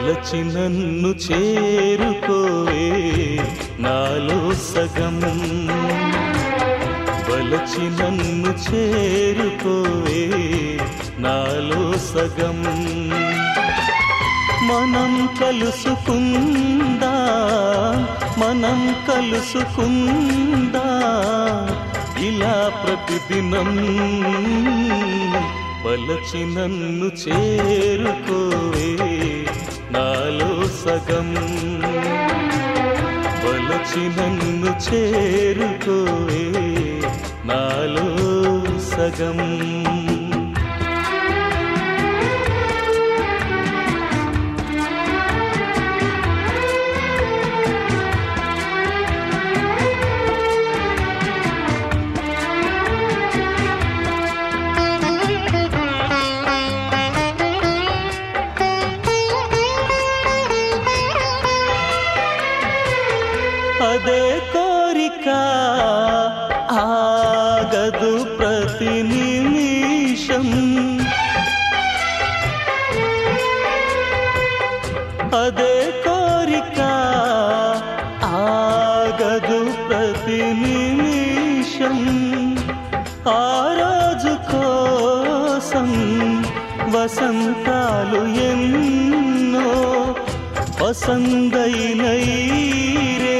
వలచి నన్ను చేరుకోవే నాలో సగం వలచి నన్ను చేరుకోవే నాలో సగం మనం కలుసుకుందా మనం కలుసుకుందా ఇలా ప్రతిదినం వలచి నన్ను చేరుకోవే నాలో సగం వలచి నన్ను చేరుకోవే నాలో సగం అదే కోరిక ఆగదు ప్రతి నిమిషం అదే కోరిక ఆగదు ప్రతి నిమిషం ఆ రోజు కోసం వసంతాలు ఎన్నో పసందైనై రే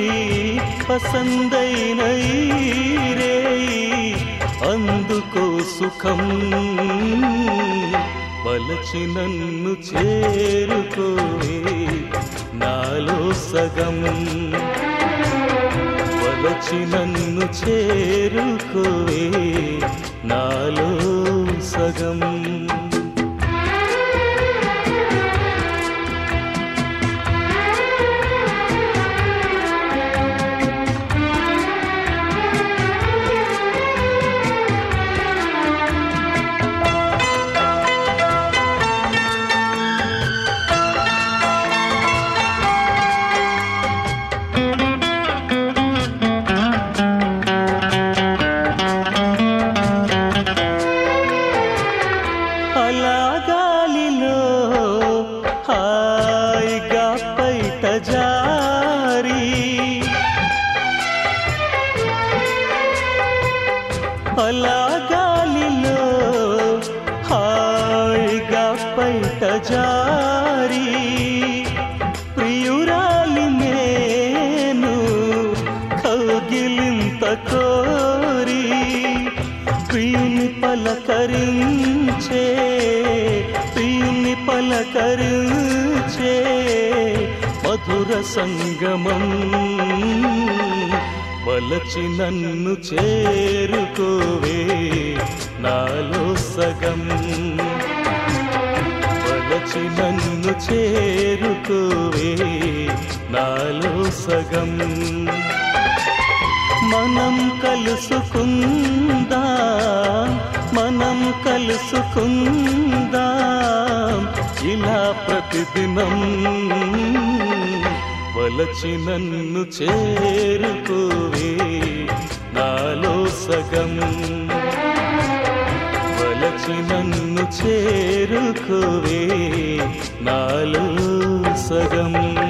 పసందైనై రే అందుకో సుఖం వలచి నన్ను చేరుకోవే నాలో సగం వలచి నన్ను చేరుకోవే నాలో సగం అలా గాలిలో హాయిగా పైట జారి అలా గాలిలో హాయిగా పైట జారి ప్రియురాలి నేను కౌగిలింత కోరి ప్రియుని పలకరించే ప్రియుని పలకరించే మధుర సంగమం వలచి నన్ను చేరుకోవే నాలో సగం వలచి నన్ను చేరుకోవే నాలో సగం మనం కలుసుకుందా మనం కలుసుకుందా ఇలా ప్రతిదినం వలచి నన్ను చేరుకోవే నాలో సగం వలచి నన్ను చేరుకోవే నాలో సగం